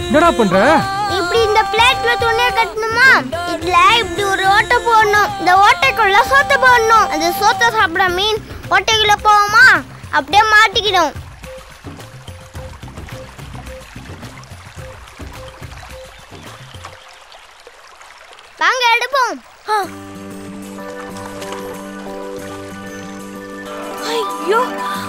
என்னடா பண்ற இப்படி இந்த பிளேட்ல துணியை கட்டணுமா இதுல இப்படி ஒரு ஓட்டை போடணும் இந்த ஓட்டைக்குள்ள சோத்தை போடணும் அந்த சோத்தை சாப்பிட மீன் ஓட்டைக்குள்ள போவோமா அப்படியே மாட்டிக்கிடும் வாங்க எடுப்போம் ஐயோ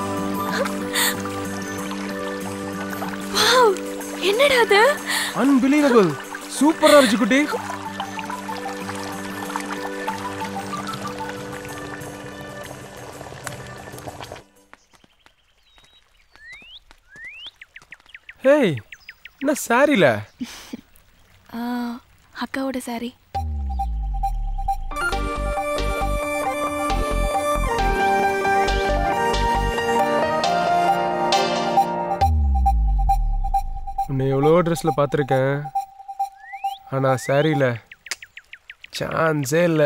வாவ் என்னடா அது அன்பிலீவபிள் சூப்பரா இருந்துச்சு குட்டி ஹேய் என்ன சாரில ஆ, அக்காவோட சாரி உன்னை எவ்வளோ ட்ரெஸ்ஸில் பார்த்துருக்கேன் ஆனால் சாரியில் சான்ஸே இல்லை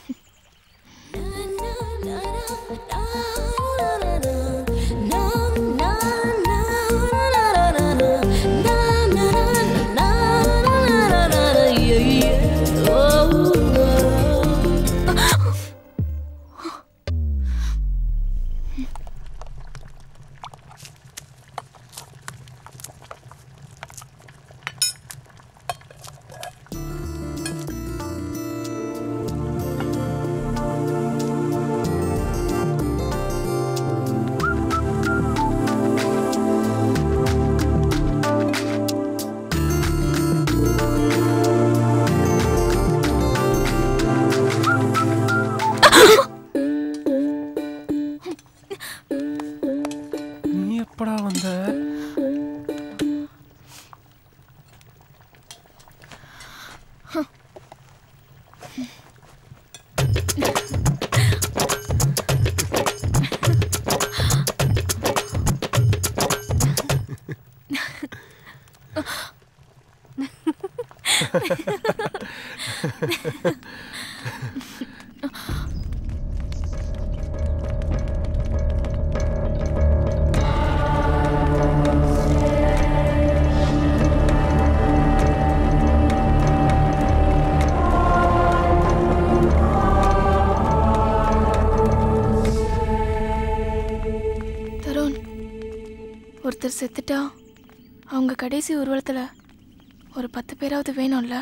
நீ எப்படா வந்த தருண் ஒருத்தர் செத்துட்டா அவங்க கடைசி ஊர்வலத்தில் ஒரு பத்து பேராவது வேணும்ல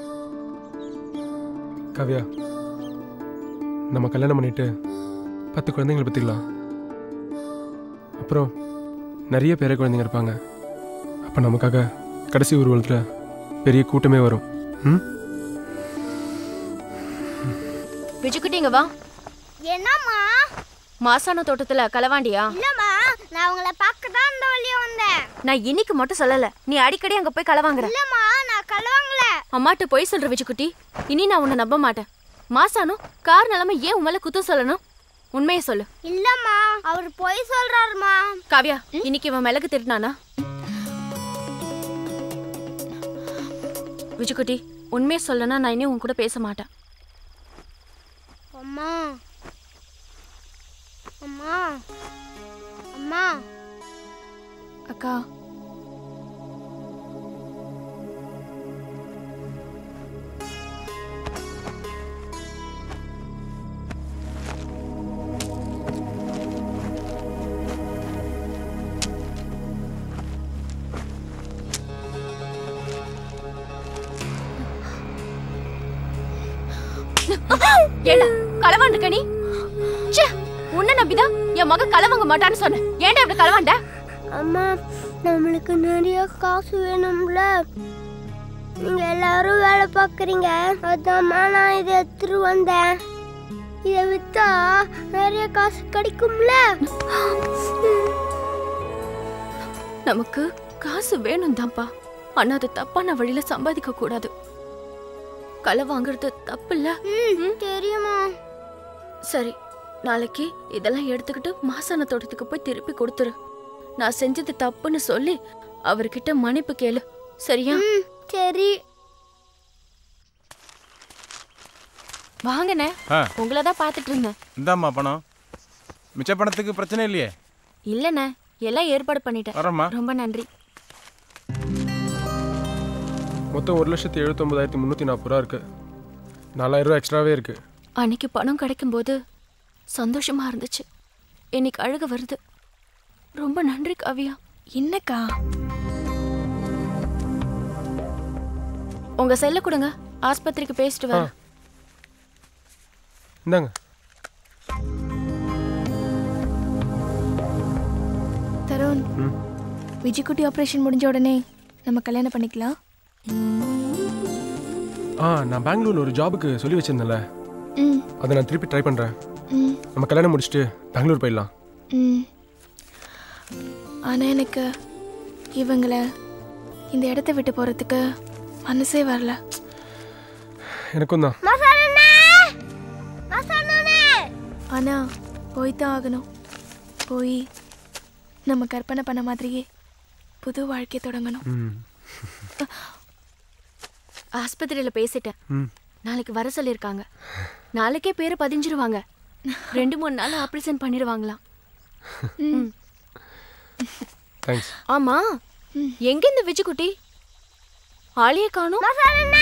காவ்யா நம்ம கல்யாணம் பண்ணிட்டு பத்து குழந்தைங்களை பற்றிக்கலாம் அப்புறம் நிறைய பேர குழந்தைங்க இருப்பாங்க அப்போ நமக்காக கடைசி ஊர்வலத்தில் பெரிய கூட்டமே வரும் ம் விஜுக்குட்டி இங்க வா என்னம்மா மாசான தோட்டத்துல களவாண்டியா இல்லம்மா நான் உங்களை பார்க்க தான் இந்த வழியா வந்தேன் நான் இன்னைக்கு மட்டும் சொல்லல நீ அடிக்கடி அங்க போய் களவாங்குற இல்லம்மா நான் கலவாங்கல அம்மாட்ட போய் சொல்ற விஜுக்குட்டி இனி நான் உன்னை நம்ப மாட்டேன் மாசானம் கார் நிலைமை ஏன் உன் மேல குத்தம் சொல்லணும் உண்மையை சொல்லு இல்லம்மா அவர் பொய் சொல்றாருமா காவ்யா இன்னைக்கு இவன் மிளகு திருடினானா விஜுக்குட்டி உண்மையை சொல்லனா நான் இனி உன் கூட பேச மாட்டேன் அம்மா அம்மா அம்மா அக்கா ஏண்டா களவாண்டுக்க நீ ச்சே உன்னை நம்பிதான் என் மகன் களவாங்க மாட்டான்னு சொன்னேன் ஏன்டா இப்படி களவாண்ட அம்மா நம்மளுக்கு நிறைய காசு வேணும்ல நீங்க எல்லாரும் வேலை பார்க்குறீங்க அதாம்மா நான் இதை எடுத்துட்டு வந்தேன் இதை வித்தா நிறைய காசு கிடைக்கும்ல நமக்கு காசு வேணும் தான்ப்பா ஆனா அது தப்பான வழியில சம்பாதிக்க கூடாது களை வாங்குறது தப்பு இல்ல ம், தெரியுமா சரி நாளைக்கு இதெல்லாம் எடுத்துக்கிட்டு மாசான தோட்டத்துக்கு போய் திருப்பி கொடுத்துரு நான் செஞ்சது தப்புன்னு சொல்லி அவர்கிட்ட மன்னிப்பு கேளு சரியா ம், சரி வாங்கண்ணே ஆ உங்களை தான் பார்த்துட்டு இருந்தேன் இந்தாம்மா பணம் மிச்ச பணத்துக்கு பிரச்சனை இல்லையே இல்லைண்ணே எல்லாம் ஏற்பாடு பண்ணிட்டேன் வரேம்மா ரொம்ப நன்றி மொத்தம் ஒரு லட்சத்தி எழுபத்தொம்பதாயிரத்தி முந்நூற்றி நாற்பது ரூபா இருக்குது நாலாயிரம் ரூபா எக்ஸ்ட்ராவே இருக்குது அன்னைக்கு பணம் கிடைக்கும்போது சந்தோஷமா இருந்துச்சு இன்னைக்கு அழுக வருது ரொம்ப நன்றி காவியா என்னக்கா உங்க செல்ல கொடுங்க ஆஸ்பத்திரிக்கு பேசிட்டு வரேன் இந்தாங்க தருண் ம். விஜய்குட்டி ஆப்ரேஷன் முடிஞ்ச உடனே நம்ம கல்யாணம் பண்ணிக்கலாம் ஆ நான் பெங்களூரில் ஒரு ஜாபுக்கு சொல்லி வச்சிருந்தேன்ல ம் அதை நான் திருப்பி ட்ரை பண்ணுறேன் ம் நம்ம கல்யாணம் முடிச்சுட்டு பெங்களூர் போயிடலாம் ம் ஆனால் எனக்கு இவங்களை இந்த இடத்த விட்டு போகிறதுக்கு மனசே வரல எனக்கும் தான் மசாலண்ணே மசாலண்ணே ஆனால் போய் தான் ஆகணும் போய் நம்ம கற்பனை பண்ண மாதிரியே புது வாழ்க்கை தொடங்கணும் ம் ஆஸ்பத்திரியில பேசிட்டேன் ம் நாளைக்கு வர சொல்லியிருக்காங்க நாளைக்கே பேரை பதிஞ்சிருவாங்க ரெண்டு மூணு நாள் ஆப்ரேஷன் பண்ணிடுவாங்களாம் தேங்க்ஸ் ஆமா எங்க இந்த விஜய்குட்டி ஆளையே காணும் மசாலண்ணே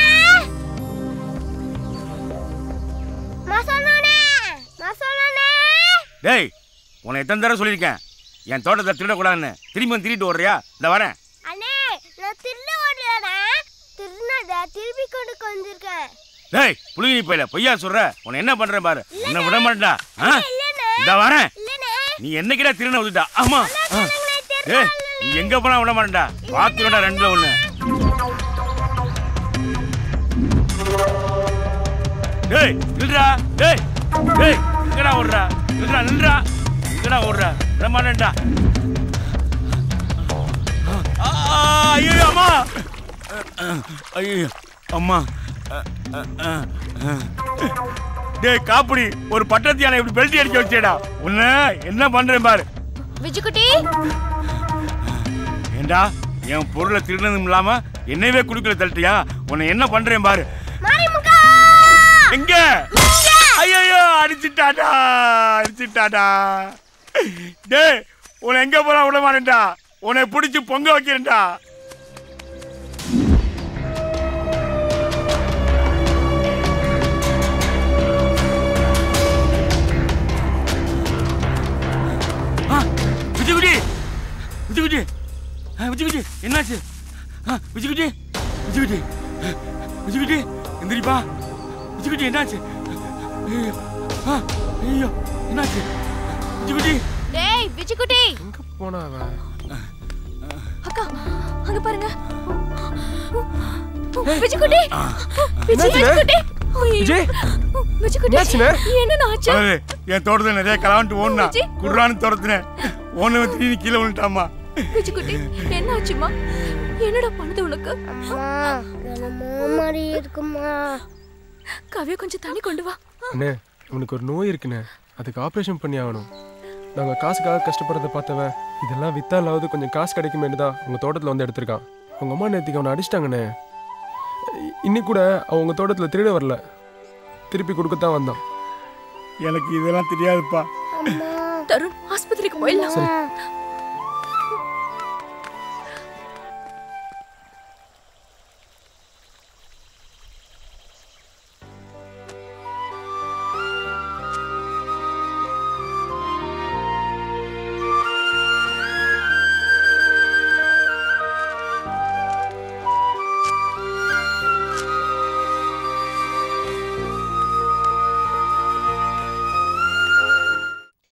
மசாலண்ணே மசாலண்ணே டேய் உன்னை எத்தனை தடவை சொல்லியிருக்கேன் என் தோட்டத்தை திருடக்கூடாதுன்னு திரும்பி வந்து திருட்டு ஓடுறியா இந்த வரேன் அண்ணே நான் திருட ஓடலடா திருநட திருப்பி கொண்டு வந்திருக்கேன் டேய் புளிங்கி போயில பொய்யா சொல்ற உன்னை என்ன பண்றேன் பாரு என்ன விட மாட்டா ஆ இந்த வரேன் இல்லண்ணே நீ என்னைக்கிட்ட திருட வந்துட்டா ஆமா ஆ. டேய் நீ எங்க போனா விட மாட்டா பாத்துடா ரெண்டுல ஒண்ணு டேய் நில்றா டேய் டேய் எங்கடா ஓடுறா நில்றா நில்றா எங்கடா ஓடுறா விட மாட்டேன்டா ஆ, ஐயோ அம்மா ஐயோ அம்மா டேய் காப்பிடி ஒரு பட்டத்து யானை இப்படி பெல்ட்டி அடிச்சு வச்சேடா உன்ன என்ன பண்றேன் பாரு விஜய்குட்டி ஏண்டா என் பொருளை திருடதும் இல்லாம என்னையவே குடுக்கல தள்ளிட்டியா உன்னை என்ன பண்றேன் பாரு மாரிமுகா எங்க ஐயோ அடிச்சிட்டாடா அடிச்சிட்டாடா டேய் உன்னை எங்க போனா விட மாட்டேன்டா உன்னை பிடிச்சி பொங்க வைக்கிறேன்டா ஆ, விஜய்குட்டி விஜய்குட்டி ஆ, விஜய்குட்டி என்னாச்சு ஆ, விஜய்குட்டி விஜய்குட்டி ஆ, விஜய்குட்டி எந்திரிப்பா விஜய்குட்டி என்னாச்சு ஐயோ ஆ, ஐயோ என்னாச்சு விஜய்குட்டி டேய் விஜய்குட்டி எங்கே போனா அவன் அக்கா அங்க பாருங்க விஜய்குட்டி விஜய் என்னாச்சுண்ணே? விஜய்குட்டி விஜய் விஜய்குட்டி என்னாச்சுண்ணே? என்ன ஆச்சு அதாவது, என் தோட்டத்தில் நிறைய கலாவன்ட்டு ஓடுனா விஜய். குர்ரான்னு துரத்துனேன் ஓன திடீர்னு கீழே விழுந்துட்டாமா விஜய்குட்டி என்ன ஆச்சுமா என்னடா பண்ணுது உனக்கு அம்மா என்னமோ மாதிரி இருக்குமா கவியா கொஞ்சம் தண்ணி கொண்டு வா அண்ணே இவனுக்கு ஒரு நோய் இருக்குண்ணே அதுக்கு ஆப்ரேஷன் பண்ணி ஆகணும் நாங்கள் காசுக்காக கஷ்டப்படுறத பார்த்தவன் இதெல்லாம் வித்தாலாவது கொஞ்சம் காசு கிடைக்குமேனு தான் உங்கள் தோட்டத்தில் வந்து எடுத்திருக்கான் உங்கள் அம்மா நேற்றுக்கு அவனை அடிச்சிட்டாங்கண்ணே இன்னைக்கு கூட அவன் உங்கள் தோட்டத்தில் திருட வரல திருப்பி கொடுக்கத்தான் வந்தான் எனக்கு இதெல்லாம் தெரியாதுப்பா அம்மா தருண் ஆஸ்பத்திரிக்கு போயிடலாம் சரி